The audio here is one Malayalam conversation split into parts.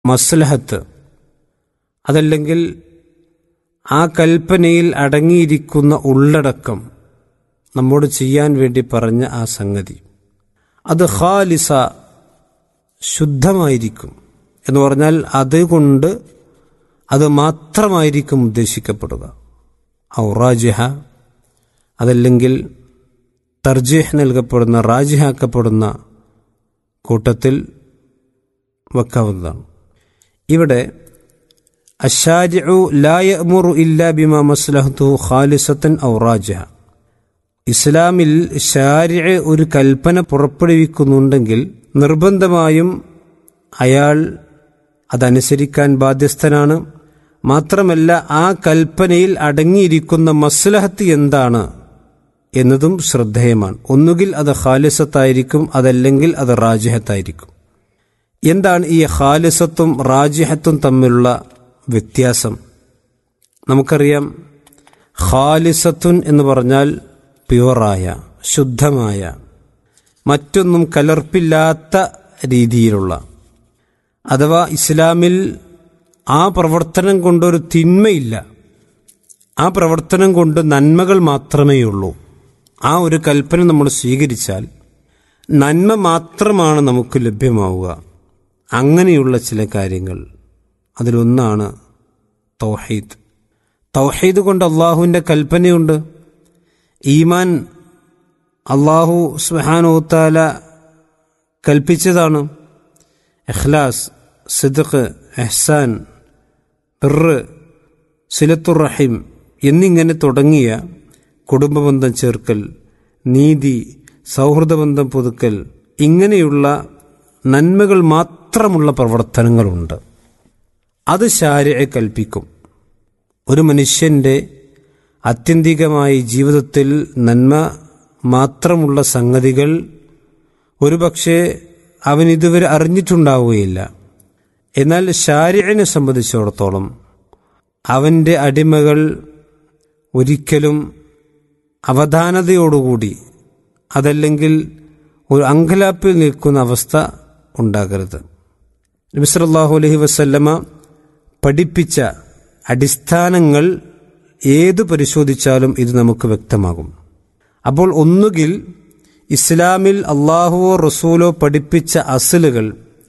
മസ്ലഹത്ത് അതല്ലെങ്കിൽ ആ കൽപ്പനയിൽ അടങ്ങിയിരിക്കുന്ന ഉള്ളടക്കം നമ്മോട് ചെയ്യാൻ വേണ്ടി പറഞ്ഞ ആ സംഗതി അത് ഖാലിസ ശുദ്ധമായിരിക്കും എന്ന് പറഞ്ഞാൽ അതുകൊണ്ട് അത് മാത്രമായിരിക്കും ഉദ്ദേശിക്കപ്പെടുക ഔറാജിഹ അതല്ലെങ്കിൽ തർജീഹ് നൽകപ്പെടുന്ന റാജിഹാക്കപ്പെടുന്ന കൂട്ടത്തിൽ വെക്കാവുന്നതാണ് ഇവിടെ അഷാരിഉ ലായമുറു ഇല്ല ബിമ മസ്ലഹത്തു ഖാലിസത്തൻ ഔറാജിഹ ഇസ്ലാമിൽ ഷാരിഅ ഒരു കൽപ്പന പുറപ്പെടുവിക്കുന്നുണ്ടെങ്കിൽ നിർബന്ധമായും അയാൾ അതനുസരിക്കാൻ ബാധ്യസ്ഥനാണ് മാത്രമല്ല ആ കൽപ്പനയിൽ അടങ്ങിയിരിക്കുന്ന മസ്ലഹത്ത് എന്താണ് എന്നതും ശ്രദ്ധേയമാണ് ഒന്നുകിൽ അത് ഖാലിസത്തായിരിക്കും അതല്ലെങ്കിൽ അത് റാജിഹത്തായിരിക്കും എന്താണ് ഈ ഖാലിസത്തും റാജിഹത്തും തമ്മിലുള്ള വ്യത്യാസം നമുക്കറിയാം ഖാലിസത്തുൻ എന്ന് പറഞ്ഞാൽ പ്യുവറായ ശുദ്ധമായ മറ്റൊന്നും കലർപ്പില്ലാത്ത രീതിയിലുള്ള അഥവാ ഇസ്ലാമിൽ ആ പ്രവർത്തനം കൊണ്ടൊരു തിന്മയില്ല ആ പ്രവർത്തനം കൊണ്ട് നന്മകൾ മാത്രമേ ഉള്ളൂ ആ ഒരു കൽപ്പന നമ്മൾ സ്വീകരിച്ചാൽ നന്മ മാത്രമാണ് നമുക്ക് ലഭ്യമാവുക അങ്ങനെയുള്ള ചില കാര്യങ്ങൾ അതിലൊന്നാണ് തൗഹീദ് തൗഹീദ് കൊണ്ട് അള്ളാഹുവിൻ്റെ കൽപ്പനയുണ്ട് ഈമാൻ അള്ളാഹു സുഹാനോത്താല കൽപ്പിച്ചതാണ് ഇഖ്ലാസ് സിദ്ഖ് എഹ്സാൻ ബിറ് സിലത്തുർ റഹിം എന്നിങ്ങനെ തുടങ്ങിയ കുടുംബബന്ധം ചേർക്കൽ നീതി സൗഹൃദബന്ധം പുതുക്കൽ ഇങ്ങനെയുള്ള നന്മകൾ മാത്രമുള്ള പ്രവർത്തനങ്ങളുണ്ട് അത് ശാരിയെ കൽപ്പിക്കും ഒരു മനുഷ്യൻ്റെ ആത്യന്തികമായി ജീവിതത്തിൽ നന്മ മാത്രമുള്ള സംഗതികൾ ഒരുപക്ഷെ അവൻ ഇതുവരെ അറിഞ്ഞിട്ടുണ്ടാവുകയില്ല എന്നാൽ ഷാരിനെ സംബന്ധിച്ചിടത്തോളം അവൻ്റെ അടിമകൾ ഒരിക്കലും അവധാനതയോടുകൂടി അതല്ലെങ്കിൽ ഒരു അങ്കലാപ്പിൽ നിൽക്കുന്ന അവസ്ഥ ഉണ്ടാകരുത് നബിസ്വല്ലാഹു അലഹി വസല്ലമ പഠിപ്പിച്ച അടിസ്ഥാനങ്ങൾ ഏത് പരിശോധിച്ചാലും ഇത് നമുക്ക് വ്യക്തമാകും അപ്പോൾ ഒന്നുകിൽ ഇസ്ലാമിൽ അള്ളാഹുവോ റസൂലോ പഠിപ്പിച്ച അസലുകൾ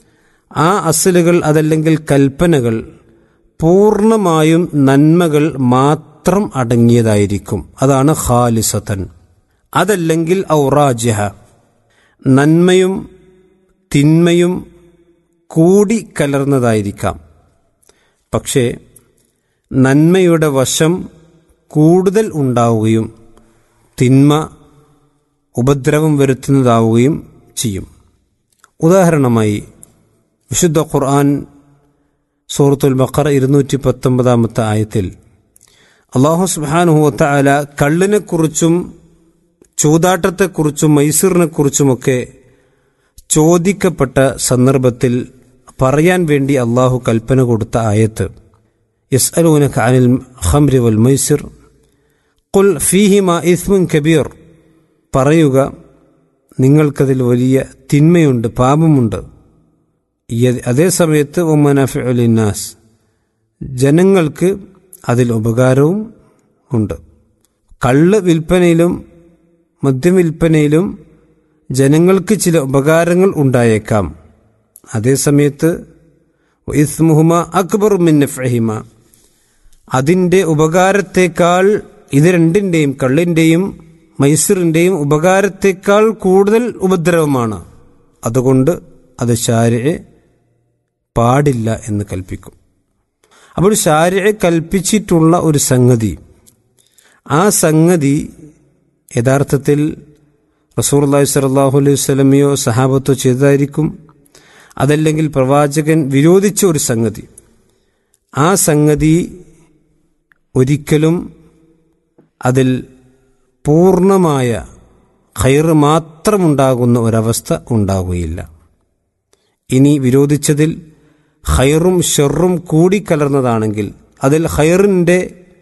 ആ അസലുകൾ അതല്ലെങ്കിൽ കൽപ്പനകൾ പൂർണ്ണമായും നന്മകൾ മാത്രം അടങ്ങിയതായിരിക്കും അതാണ് ഖാലിസത്തൻ അതല്ലെങ്കിൽ ഔറാജിഹ നന്മയും തിന്മയും കൂടി കലർന്നതായിരിക്കാം പക്ഷേ നന്മയുടെ വശം കൂടുതൽ ഉണ്ടാവുകയും തിന്മ ഉപദ്രവം വരുത്തുന്നതാവുകയും ചെയ്യും ഉദാഹരണമായി വിശുദ്ധ ഖുർആൻ സൂറത്തുൽ ബക്കറ ഇരുന്നൂറ്റി പത്തൊമ്പതാമത്തെ ആയത്തിൽ അള്ളാഹു സുബാനുഹുവത്ത അല കള്ളിനെക്കുറിച്ചും ചൂതാട്ടത്തെക്കുറിച്ചും മൈസൂറിനെക്കുറിച്ചുമൊക്കെ ചോദിക്കപ്പെട്ട സന്ദർഭത്തിൽ പറയാൻ വേണ്ടി അള്ളാഹു കൽപ്പന കൊടുത്ത ആയത്ത് യസ് അലൂനഖ അനിൽ ഖംരി വൽ മൈസിർ കുൽ ഫീഹിമ ഇസ്മുൻ കബീർ പറയുക നിങ്ങൾക്കതിൽ വലിയ തിന്മയുണ്ട് പാപമുണ്ട് അതേ സമയത്ത് ഒമനഫിനാസ് ജനങ്ങൾക്ക് അതിൽ ഉപകാരവും ഉണ്ട് കള്ള് വിൽപ്പനയിലും മദ്യം വിൽപ്പനയിലും ജനങ്ങൾക്ക് ചില ഉപകാരങ്ങൾ ഉണ്ടായേക്കാം അതേസമയത്ത് ഇസ്മുഹുമ അക്ബർ മിന്നഫഹിമ അതിൻ്റെ ഉപകാരത്തേക്കാൾ ഇത് രണ്ടിൻ്റെയും കള്ളിൻ്റെയും മൈസൂറിൻ്റെയും ഉപകാരത്തേക്കാൾ കൂടുതൽ ഉപദ്രവമാണ് അതുകൊണ്ട് അത് ശാരയെ പാടില്ല എന്ന് കൽപ്പിക്കും അപ്പോൾ ശാരയെ കൽപ്പിച്ചിട്ടുള്ള ഒരു സംഗതി ആ സംഗതി യഥാർത്ഥത്തിൽ റസൂർ അള്ളാഹി സ്വല്ലാഹു അലൈഹി സ്വലമിയോ സഹാബത്തോ ചെയ്തതായിരിക്കും അതല്ലെങ്കിൽ പ്രവാചകൻ വിരോധിച്ച ഒരു സംഗതി ആ സംഗതി ഒരിക്കലും അതിൽ പൂർണ്ണമായ ഖൈർ മാത്രമുണ്ടാകുന്ന ഒരവസ്ഥ ഉണ്ടാകുകയില്ല ഇനി വിരോധിച്ചതിൽ ഖൈറും ഷെറും കൂടിക്കലർന്നതാണെങ്കിൽ അതിൽ ഖൈറിൻ്റെ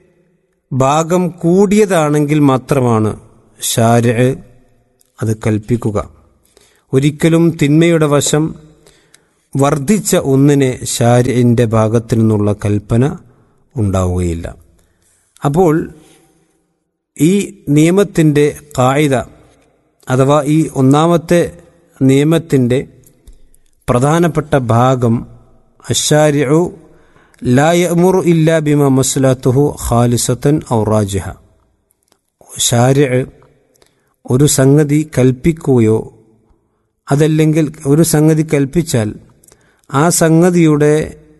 ഭാഗം കൂടിയതാണെങ്കിൽ മാത്രമാണ് ഷാര അത് കൽപ്പിക്കുക ഒരിക്കലും തിന്മയുടെ വശം വർദ്ധിച്ച ഒന്നിനെ ഷാരിൻ്റെ ഭാഗത്തു നിന്നുള്ള കൽപ്പന ഉണ്ടാവുകയില്ല അപ്പോൾ ഈ നിയമത്തിൻ്റെ കായിക അഥവാ ഈ ഒന്നാമത്തെ നിയമത്തിൻ്റെ പ്രധാനപ്പെട്ട ഭാഗം അഷാരിഉ ലാ യമുറു ഇല്ലാ ബിമ മസ്ലാത്തുഹു ഖാലിസത്തൻ ഔറാജിഹ ഷാരി ഒരു സംഗതി കൽപ്പിക്കുകയോ അതല്ലെങ്കിൽ ഒരു സംഗതി കൽപ്പിച്ചാൽ ആ സംഗതിയുടെ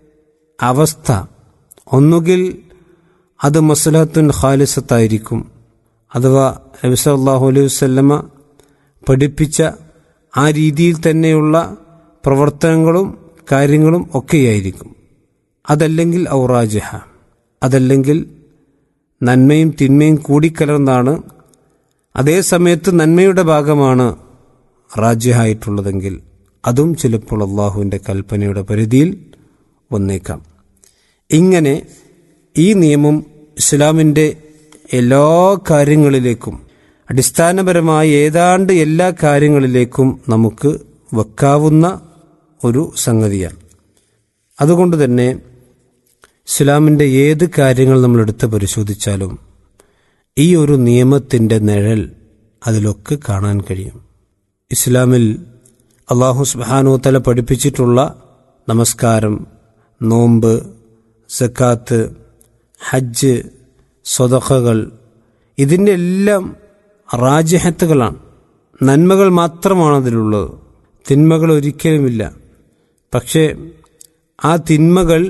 അവസ്ഥ ഒന്നുകിൽ അത് മസ്ലഹത്തുൻ ഖാലിസത്തായിരിക്കും അഥവാ നബി സല്ലല്ലാഹു അലൈഹി വസല്ലമ പഠിപ്പിച്ച ആ രീതിയിൽ തന്നെയുള്ള പ്രവർത്തനങ്ങളും കാര്യങ്ങളും ഒക്കെയായിരിക്കും അതല്ലെങ്കിൽ ഔറാജിഹ അതല്ലെങ്കിൽ നന്മയും തിന്മയും കൂടിക്കലർന്നാണ് അതേ സമയത്ത് നന്മയുടെ ഭാഗമാണ് റാജ്യമായിട്ടുള്ളതെങ്കിൽ അതും ചിലപ്പോൾ അള്ളാഹുവിൻ്റെ കൽപ്പനയുടെ പരിധിയിൽ വന്നേക്കാം ഇങ്ങനെ ഈ നിയമം ഇസ്ലാമിൻ്റെ എല്ലാ കാര്യങ്ങളിലേക്കും അടിസ്ഥാനപരമായ ഏതാണ്ട് എല്ലാ കാര്യങ്ങളിലേക്കും നമുക്ക് വെക്കാവുന്ന ഒരു സംഗതിയാണ് അതുകൊണ്ട് തന്നെ ഇസ്ലാമിൻ്റെ ഏത് കാര്യങ്ങൾ നമ്മൾ എടുത്ത് പരിശോധിച്ചാലും ഈ ഒരു നിയമത്തിൻ്റെ നിഴൽ അതിലൊക്കെ കാണാൻ കഴിയും ഇസ്ലാമിൽ അള്ളാഹു സുബാനു തല പഠിപ്പിച്ചിട്ടുള്ള നമസ്കാരം നോമ്പ് സക്കാത്ത് ഹജ്ജ് സ്വതഖകൾ ഇതിൻ്റെ എല്ലാം റാജ്യഹത്തുകളാണ് നന്മകൾ മാത്രമാണ് അതിലുള്ളത് തിന്മകൾ ഒരിക്കലുമില്ല പക്ഷേ ആ തിന്മകൾ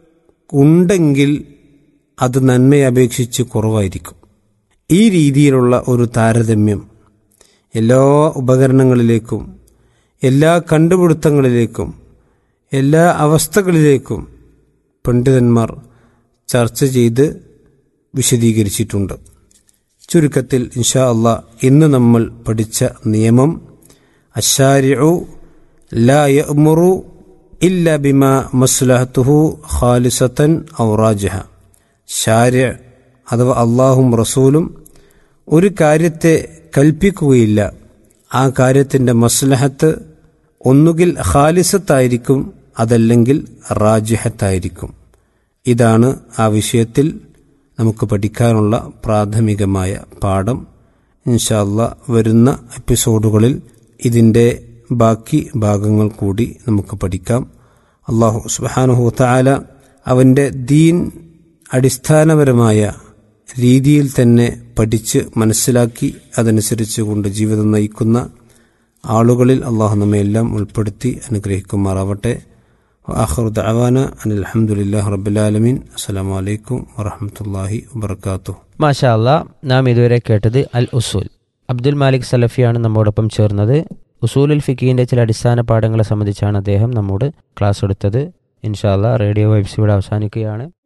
ഉണ്ടെങ്കിൽ അത് നന്മയെ അപേക്ഷിച്ച് കുറവായിരിക്കും ഈ രീതിയിലുള്ള ഒരു താരതമ്യം എല്ലാ ഉപകരണങ്ങളിലേക്കും എല്ലാ കണ്ടുപിടുത്തങ്ങളിലേക്കും എല്ലാ അവസ്ഥകളിലേക്കും പണ്ഡിതന്മാർ ചർച്ച ചെയ്ത് വിശദീകരിച്ചിട്ടുണ്ട് ചുരുക്കത്തിൽ ഇൻഷാ അള്ളാ ഇന്ന് നമ്മൾ പഠിച്ച നിയമം അഷാരിഉ ലാ യഅ്മുറു ഇല്ല ബിമ മസ്ലഹത്തുഹു ഖാലിസത്തൻ ഔറാജഹ ഷാരി അഥവാ അള്ളാഹും റസൂലും ഒരു കാര്യത്തെ കൽപ്പിക്കുകയില്ല ആ കാര്യത്തിൻ്റെ മസ്ലഹത്ത് ഒന്നുകിൽ ഖാലിസത്തായിരിക്കും അതല്ലെങ്കിൽ റാജിഹത്തായിരിക്കും ഇതാണ് ആ വിഷയത്തിൽ നമുക്ക് പഠിക്കാനുള്ള പ്രാഥമികമായ പാഠം ഇൻഷാല്ല വരുന്ന എപ്പിസോഡുകളിൽ ഇതിൻ്റെ ബാക്കി ഭാഗങ്ങൾ കൂടി നമുക്ക് പഠിക്കാം അള്ളാഹു സുബാനുഹു താല അവൻ്റെ ദീൻ അടിസ്ഥാനപരമായ രീതിയിൽ തന്നെ പഠിച്ച് മനസ്സിലാക്കി അതനുസരിച്ച് കൊണ്ട് ജീവിതം നയിക്കുന്ന ആളുകളിൽ അള്ളാഹു നമ്മയെല്ലാം ഉൾപ്പെടുത്തി അനുഗ്രഹിക്കുമാറാവട്ടെ ആഖിർ ദഅവാന അനിൽ അൽഹംദുലില്ലാഹി റബ്ബിൽ ആലമീൻ അസ്സലാമു അലൈക്കും വറഹ്മത്തുള്ളാഹി വബറകാതുഹു മാഷാ അല്ലാ നാം ഇതുവരെ കേട്ടത് അൽ ഉസൂൽ അബ്ദുൽ മാലിക് സലഫിയാണ് നമ്മോടൊപ്പം ചേർന്നത് ഉസൂലുൽ ഫിക്കീൻ്റെ ചില അടിസ്ഥാന പാഠങ്ങളെ സംബന്ധിച്ചാണ് അദ്ദേഹം നമ്മോട് ക്ലാസ് എടുത്തത് ഇൻഷാ അല്ലാ റേഡിയോ വൈബ്സ് ഇവിടെ അവസാനിക്കുകയാണ്